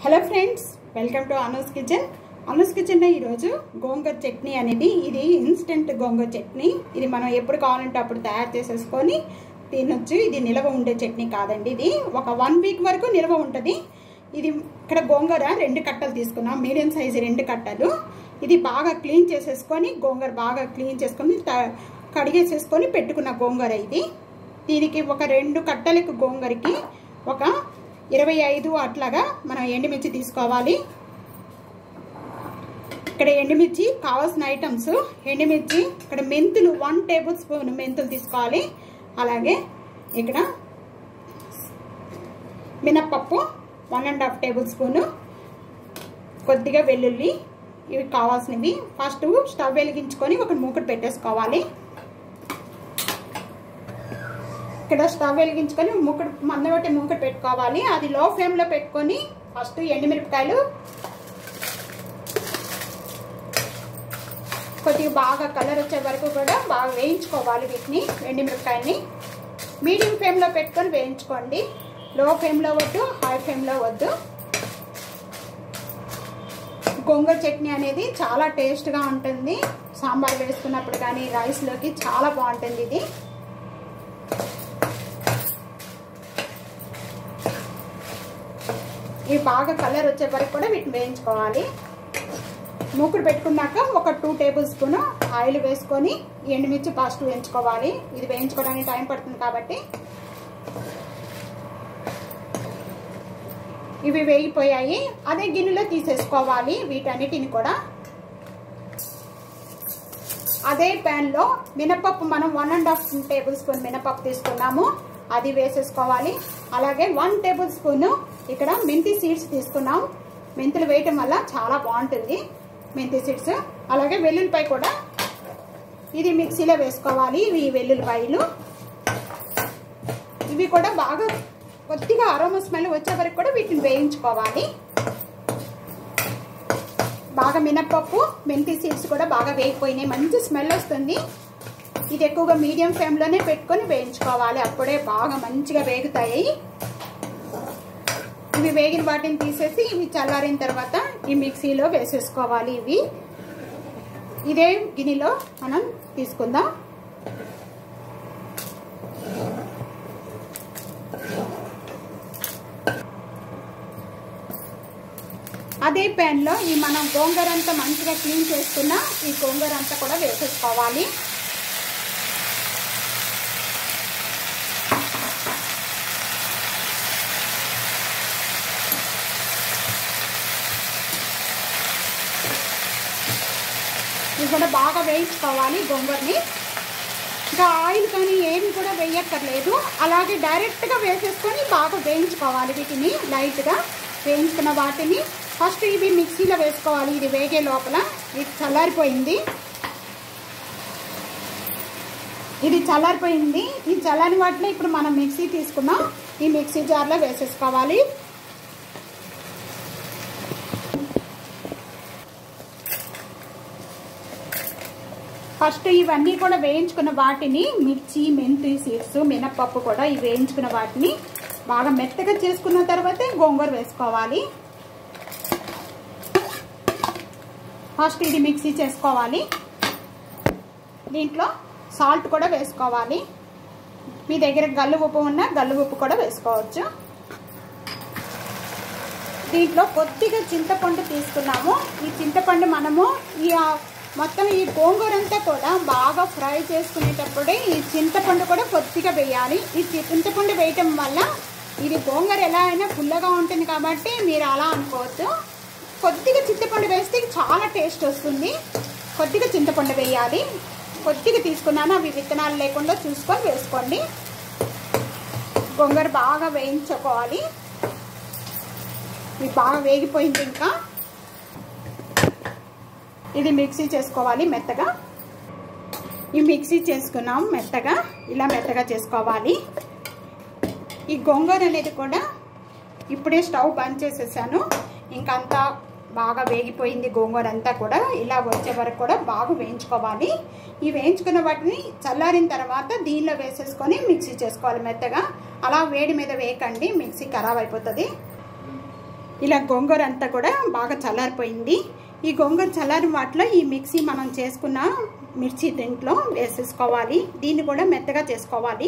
hello friends welcome to Anu's kitchen Anu's కిచెన్లో ఈరోజు గోంగూర చట్నీ అనేది ఇది ఇన్స్టెంట్ గోంగూర చట్నీ ఇది మనం ఎప్పుడు కావాలంటే అప్పుడు తయారు చేసేసుకొని తినొచ్చు ఇది నిల్వ ఉండే చట్నీ కాదండి ఇది ఒక వన్ వీక్ వరకు నిల్వ ఉంటుంది ఇది ఇక్కడ గోంగూర రెండు కట్టలు తీసుకున్నాం మీడియం సైజు రెండు కట్టలు ఇది బాగా క్లీన్ చేసేసుకొని గోంగూర బాగా క్లీన్ చేసుకొని త- కడిగేసేసుకొని పెట్టుకున్న గోంగూర ఇది దీనికి ఒక రెండు కట్టలకు గోంగూరకి ఒక ఇరవై ఐదు అట్లాగా మనం ఎండుమిర్చి తీసుకోవాలి ఇక్కడ ఎండుమిర్చి కావాల్సిన ఐటమ్స్ ఎండుమిర్చి ఇక్కడ మెంతులు వన్ టేబుల్ స్పూన్ మెంతులు తీసుకోవాలి అలాగే ఇక్కడ మినప్పప్పు one and half tablespoon కొద్దిగా వెల్లుల్లి ఇవి కావాల్సినవి ఫస్ట్ స్టవ్ వెలిగించుకొని ఒక మూకుడు పెట్టేసుకోవాలి ఇక్కడ స్టవ్ వెలిగించుకొని మూకుడు మందబట్టి మూకుడు పెట్టుకోవాలి అది లో ఫ్లేమ్లో పెట్టుకొని ఫస్ట్ ఎండుమిరపకాయలు కొద్దిగా బాగా కలర్ వచ్చే వరకు కూడా బాగా వేయించుకోవాలి వీటిని ఎండుమిరపకాయని మీడియం ఫ్లేమ్లో పెట్టుకొని వేయించుకోండి లో ఫ్లేమ్లో వద్దు హై ఫ్లేమ్లో వద్దు గోంగూర చట్నీ అనేది చాలా టేస్ట్గా ఉంటుంది సాంబార్ వేసుకున్నప్పుడు కానీ రైస్లోకి చాలా బాగుంటుంది ఇది ఇవి బాగా కలర్ వచ్చే వరకు కూడా వీటిని వేయించుకోవాలి మూకుడు పెట్టుకున్నాక ఒక టూ టేబుల్ స్పూన్ ఆయిల్ వేసుకొని ఎండుమిర్చి ఫస్ట్ వేయించుకోవాలి ఇది వేయించుకోవడానికి టైం పడుతుంది కాబట్టి ఇవి వేగిపోయాయి అదే గిన్నెలో తీసేసుకోవాలి వీటన్నిటిని కూడా అదే ప్యాన్లో మినపప్పు మనం one and half tablespoon మినపప్పు తీసుకున్నాము అది వేసేసుకోవాలి అలాగే వన్ టేబుల్ స్పూన్ ఇక్కడ మెంతి సీడ్స్ తీసుకున్నాం మెంతులు వేయటం వల్ల చాలా బాగుంటుంది మెంతి సీడ్స్ అలాగే వెల్లుల్లిపాయ కూడా ఇది మిక్సీలో వేసుకోవాలి ఇవి వెల్లుల్లిపాయలు ఇవి కూడా బాగా కొద్దిగా అరోమా స్మెల్ వచ్చే వరకు కూడా వీటిని వేయించుకోవాలి బాగా మినప్పప్పు మెంతి సీడ్స్ కూడా బాగా వేగిపోయినాయి మంచి స్మెల్ వస్తుంది ఇది ఎక్కువగా మీడియం ఫ్లేమ్లోనే పెట్టుకొని వేయించుకోవాలి అప్పుడే బాగా మంచిగా వేగుతాయి ఇవి వేగిన వాటిని తీసేసి ఇవి చల్లారిన తర్వాత ఈ మిక్సీలో వేసేసుకోవాలి ఇవి ఇదే గిన్నెలో మనం తీసుకుందాం అదే ప్యాన్లో ఈ మనం గోంగూర అంతా మంచిగా క్లీన్ చేసుకున్న ఈ గోంగూర అంతా కూడా వేసేసుకోవాలి ఇది కూడా బాగా వేయించుకోవాలి గోంగూరని ఇంకా ఆయిల్ కానీ ఏమి కూడా వేయక్కర్లేదు అలాగే డైరెక్ట్గా వేసేసుకొని బాగా వేయించుకోవాలి వీటిని లైట్గా వేయించుకున్న వాటిని ఫస్ట్ ఇవి మిక్సీలో వేసుకోవాలి ఇది వేగే లోపల ఇది చల్లారిపోయింది ఇది చల్లారిపోయింది ఈ చల్లారి వాటిలో ఇప్పుడు మనం మిక్సీ తీసుకున్నాం ఈ మిక్సీ జార్లో వేసేసుకోవాలి ఫస్ట్ ఇవన్నీ కూడా వేయించుకున్న వాటిని మిర్చి మెంతి సీడ్స్ మినప్పప్పు కూడా ఈ వేయించుకున్న వాటిని బాగా మెత్తగా చేసుకున్న తర్వాతే గోంగూర వేసుకోవాలి ఫస్ట్ ఇది మిక్సీ చేసుకోవాలి దీంట్లో సాల్ట్ కూడా వేసుకోవాలి మీ దగ్గర గల్లు ఉప్పు ఉన్నా గల్లు ఉప్పు కూడా వేసుకోవచ్చు దీంట్లో కొద్దిగా చింతపండు తీసుకున్నాము ఈ చింతపండు మనము ఈ మొత్తం ఈ గోంగూర అంతా కూడా బాగా ఫ్రై చేసుకునేటప్పుడే ఈ చింతపండు కూడా కొద్దిగా వేయాలి ఈ చింతపండు వేయటం వల్ల ఇది గోంగూర ఎలా అయినా పుల్లగా ఉంటుంది కాబట్టి మీరు అలా అనుకోవద్దు కొద్దిగా చింతపండు వేస్తే చాలా టేస్ట్ వస్తుంది కొద్దిగా చింతపండు వేయాలి కొద్దిగా తీసుకున్నాను అవి విత్తనాలు లేకుండా చూసుకొని వేసుకోండి గోంగూర బాగా వేయించుకోవాలి ఇది బాగా వేగిపోయింది ఇంకా ఇది మిక్సీ చేసుకోవాలి మెత్తగా ఈ మిక్సీ చేసుకున్నాం మెత్తగా ఇలా మెత్తగా చేసుకోవాలి ఈ గోంగూర అనేది కూడా ఇప్పుడే స్టవ్ బంద్ చేసేసాను ఇంకంతా బాగా వేగిపోయింది గోంగూర అంతా కూడా ఇలా వచ్చే వరకు కూడా బాగా వేయించుకోవాలి ఈ వేయించుకున్న వాటిని చల్లారిన తర్వాత దీనిలో వేసేసుకొని మిక్సీ చేసుకోవాలి మెత్తగా అలా వేడి మీద వేయకండి మిక్సీ ఖరాబ్ అయిపోతుంది ఇలా గోంగూర అంతా కూడా బాగా చల్లారిపోయింది ఈ గోంగూర చల్లారి వాటిలో ఈ మిక్సీ మనం చేసుకున్న మిర్చి దీంట్లో వేసేసుకోవాలి దీన్ని కూడా మెత్తగా చేసుకోవాలి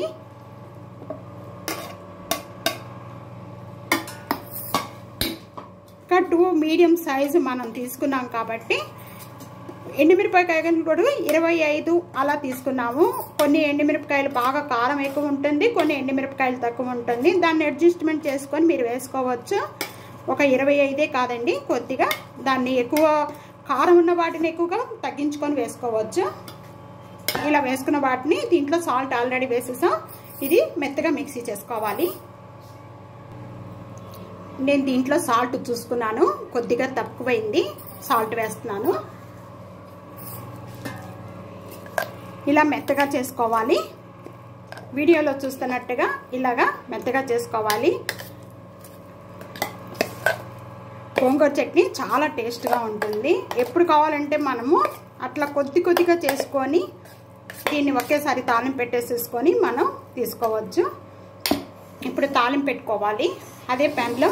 ఇంకా టూ మీడియం సైజు మనం తీసుకున్నాం కాబట్టి ఎండుమిరపకాయలు కూడా ఇరవై ఐదు అలా తీసుకున్నాము కొన్ని ఎండుమిరపకాయలు బాగా కారం ఎక్కువ ఉంటుంది కొన్ని ఎండుమిరపకాయలు తక్కువ ఉంటుంది దాన్ని అడ్జస్ట్మెంట్ చేసుకొని మీరు వేసుకోవచ్చు ఒక ఇరవై ఐదే కాదండి కొద్దిగా దాన్ని ఎక్కువ కారం ఉన్న వాటిని ఎక్కువగా తగ్గించుకొని వేసుకోవచ్చు ఇలా వేసుకున్న వాటిని దీంట్లో సాల్ట్ ఆల్రెడీ వేసేసాం ఇది మెత్తగా మిక్సీ చేసుకోవాలి నేను దీంట్లో సాల్ట్ చూసుకున్నాను కొద్దిగా తక్కువైంది సాల్ట్ వేస్తున్నాను ఇలా మెత్తగా చేసుకోవాలి వీడియోలో చూస్తున్నట్టుగా ఇలాగా మెత్తగా చేసుకోవాలి గోంగూర చట్నీ చాలా టేస్ట్గా ఉంటుంది ఎప్పుడు కావాలంటే మనము అట్లా కొద్ది కొద్దిగా చేసుకొని దీన్ని ఒకేసారి తాలింపు పెట్టేసేసుకొని మనం తీసుకోవచ్చు ఇప్పుడు తాలింపు పెట్టుకోవాలి అదే ప్యాన్లో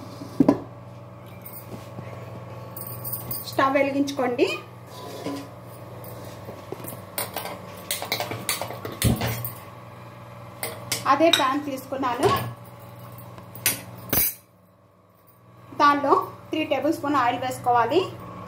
స్టవ్ వెలిగించుకోండి అదే ప్యాన్ తీసుకున్నాను దానిలో త్రీ టేబుల్ స్పూన్ ఆయిల్ వేసుకోవాలి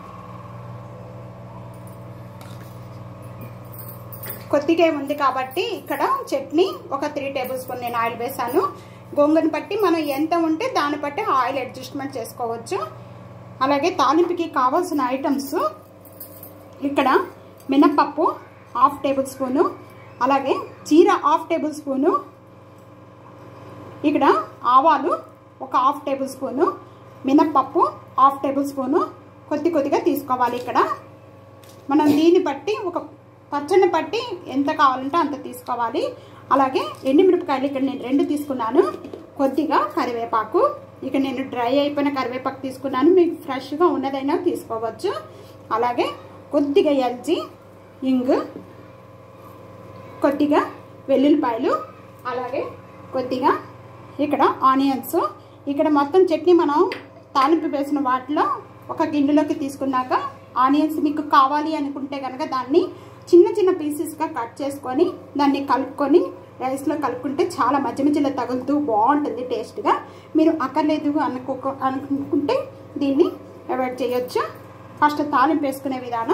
కొద్దిగా ఉంది కాబట్టి ఇక్కడ చట్నీ ఒక త్రీ టేబుల్ స్పూన్ నేను ఆయిల్ వేసాను గోంగూరని బట్టి మనం ఎంత ఉంటే దాన్ని బట్టి ఆయిల్ అడ్జస్ట్మెంట్ చేసుకోవచ్చు అలాగే తాలింపుకి కావాల్సిన ఐటమ్స్ ఇక్కడ మినప్పప్పు హాఫ్ టేబుల్ స్పూను అలాగే చీర హాఫ్ టేబుల్ స్పూను ఇక్కడ ఆవాలు ఒక హాఫ్ టేబుల్ స్పూను మినప్పప్పు హాఫ్ టేబుల్ స్పూను కొద్ది కొద్దిగా తీసుకోవాలి ఇక్కడ మనం దీన్ని బట్టి ఒక పచ్చని పట్టి ఎంత కావాలంటే అంత తీసుకోవాలి అలాగే ఎండుమిరపకాయలు ఇక్కడ నేను రెండు తీసుకున్నాను కొద్దిగా కరివేపాకు ఇక నేను డ్రై అయిపోయిన కరివేపాకు తీసుకున్నాను మీకు ఫ్రెష్గా ఉన్నదైనా తీసుకోవచ్చు అలాగే కొద్దిగా ఎల్చి ఇంగు కొద్దిగా వెల్లుల్లిపాయలు అలాగే కొద్దిగా ఇక్కడ ఆనియన్స్ ఇక్కడ మొత్తం చట్నీ మనం తాలింపు వేసిన వాటిలో ఒక గిన్నెలోకి తీసుకున్నాక ఆనియన్స్ మీకు కావాలి అనుకుంటే కనుక దాన్ని చిన్న చిన్న పీసెస్గా కట్ చేసుకొని దాన్ని కలుపుకొని రైస్లో కలుపుకుంటే చాలా మధ్య మధ్యలో తగులుతూ బాగుంటుంది టేస్ట్గా మీరు అక్కర్లేదు అనుకో అనుకుంటే దీన్ని అవాయిడ్ చేయొచ్చు ఫస్ట్ తాలింపు వేసుకునే విధానం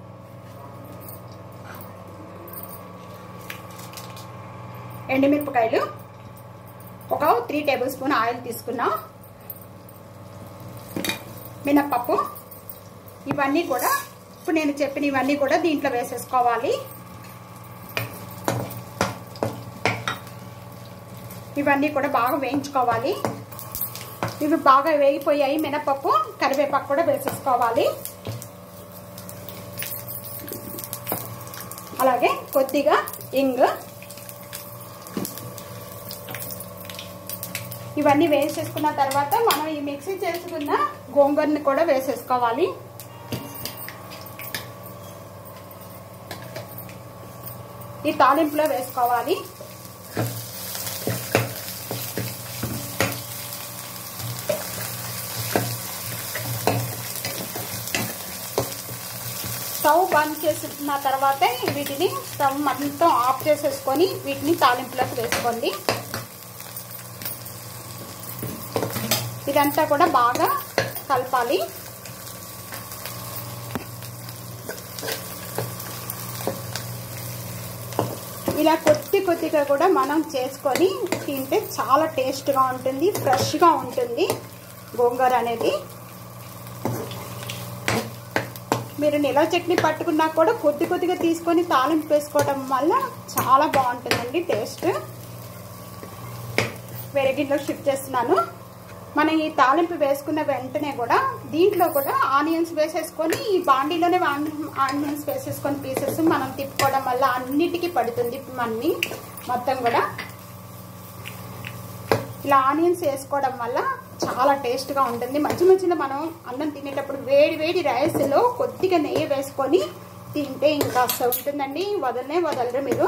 ఎండుమిరపకాయలు ఒక త్రీ టేబుల్ స్పూన్ ఆయిల్ తీసుకున్నాం మినప్పప్పు ఇవన్నీ కూడా ఇప్పుడు నేను చెప్పిన ఇవన్నీ కూడా దీంట్లో వేసేసుకోవాలి ఇవన్నీ కూడా బాగా వేయించుకోవాలి ఇవి బాగా వేగిపోయాయి మినపప్పు కరివేపాకు కూడా వేసేసుకోవాలి అలాగే కొద్దిగా ఇంగ్ ఇవన్నీ వేసేసుకున్న తర్వాత మనం ఈ మిక్సీ చేసుకున్న గోంగూరని కూడా వేసేసుకోవాలి ఈ తాలింపులో వేసుకోవాలి స్టవ్ బంద్ చేసిన తర్వాత వీటిని స్టవ్ మొత్తం ఆఫ్ చేసేసుకొని వీటిని తాలింపులోకి వేసుకోండి ఇదంతా కూడా బాగా కలపాలి ఇలా కొద్ది కొద్దిగా కూడా మనం చేసుకొని తింటే చాలా టేస్ట్గా ఉంటుంది ఫ్రెష్గా ఉంటుంది గోంగూర అనేది మీరు నిలవ చట్నీ పట్టుకున్నా కూడా కొద్ది కొద్దిగా తీసుకొని తాలింపు వేసుకోవడం వల్ల చాలా బాగుంటుందండి టేస్ట్ వేరే గిన్నెలో షిఫ్ట్ చేస్తున్నాను మనం ఈ తాలింపు వేసుకున్న వెంటనే కూడా దీంట్లో కూడా ఆనియన్స్ వేసేసుకొని ఈ బాండీలోనే ఆనియన్స్ వేసేసుకొని పీసెస్ మనం తిప్పుకోవడం వల్ల అన్నిటికీ పడుతుంది మన్ని మొత్తం కూడా ఇలా ఆనియన్స్ వేసుకోవడం వల్ల చాలా టేస్ట్గా ఉంటుంది మధ్య మధ్యలో మనం అన్నం తినేటప్పుడు వేడి వేడి రైస్లో కొద్దిగా నెయ్యి వేసుకొని తింటే ఇంకా అసలు ఉంటుందండి వదలనే వదలరు మీరు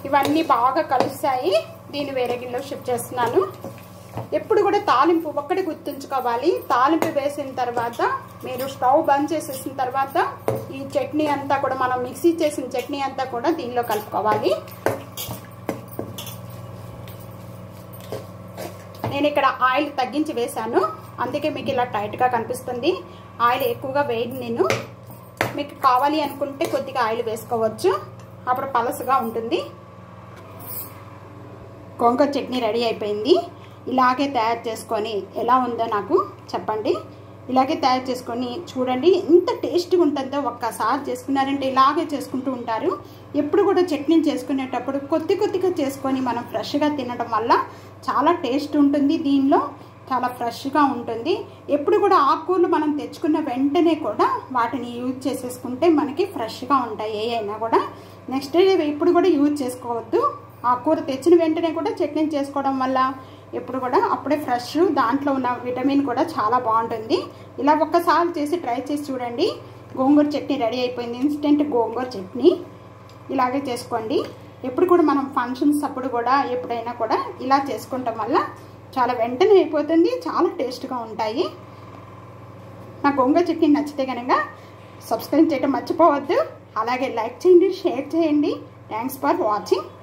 ఇవన్నీ బాగా కలుస్తాయి దీన్ని వేరే గిన్నెలో షిఫ్ట్ చేస్తున్నాను ఎప్పుడు కూడా తాలింపు ఒక్కటి గుర్తుంచుకోవాలి తాలింపు వేసిన తర్వాత మీరు స్టవ్ బంద్ చేసేసిన తర్వాత ఈ చట్నీ అంతా కూడా మనం మిక్సీ చేసిన చట్నీ అంతా కూడా దీనిలో కలుపుకోవాలి నేను ఇక్కడ ఆయిల్ తగ్గించి వేశాను అందుకే మీకు ఇలా టైట్గా కనిపిస్తుంది ఆయిల్ ఎక్కువగా వేయను నేను మీకు కావాలి అనుకుంటే కొద్దిగా ఆయిల్ వేసుకోవచ్చు అప్పుడు పలసగా ఉంటుంది గోంగూర చట్నీ రెడీ అయిపోయింది ఇలాగే తయారు చేసుకొని ఎలా ఉందో నాకు చెప్పండి ఇలాగే తయారు చేసుకొని చూడండి ఎంత టేస్ట్గా ఉంటుందో ఒక్కసారి చేసుకున్నారంటే ఇలాగే చేసుకుంటూ ఉంటారు ఎప్పుడు కూడా చట్నీ చేసుకునేటప్పుడు కొద్ది కొద్దిగా చేసుకొని మనం ఫ్రెష్గా తినడం వల్ల చాలా టేస్ట్ ఉంటుంది దీనిలో చాలా ఫ్రెష్గా ఉంటుంది ఎప్పుడు కూడా ఆకుకూరలు మనం తెచ్చుకున్న వెంటనే కూడా వాటిని యూజ్ చేసేసుకుంటే మనకి ఫ్రెష్గా ఉంటాయి ఏ అయినా కూడా నెక్స్ట్ డే ఇప్పుడు కూడా యూజ్ చేసుకోవద్దు ఆ కూర తెచ్చిన వెంటనే కూడా చట్నీ చేసుకోవడం వల్ల ఎప్పుడు కూడా అప్పుడే ఫ్రెష్ దాంట్లో ఉన్న విటమిన్ కూడా చాలా బాగుంటుంది ఇలా ఒక్కసారి చేసి ట్రై చేసి చూడండి గోంగూర చట్నీ రెడీ అయిపోయింది ఇన్స్టెంట్ గోంగూర చట్నీ ఇలాగే చేసుకోండి ఎప్పుడు కూడా మనం ఫంక్షన్స్ అప్పుడు కూడా ఎప్పుడైనా కూడా ఇలా చేసుకుంటాం వల్ల చాలా వెంటనే అయిపోతుంది చాలా టేస్ట్గా ఉంటాయి నా గోంగూర చట్నీ నచ్చితే కనుక సబ్స్క్రైబ్ చేయడం మర్చిపోవద్దు అలాగే లైక్ చేయండి షేర్ చేయండి థ్యాంక్స్ ఫర్ వాచింగ్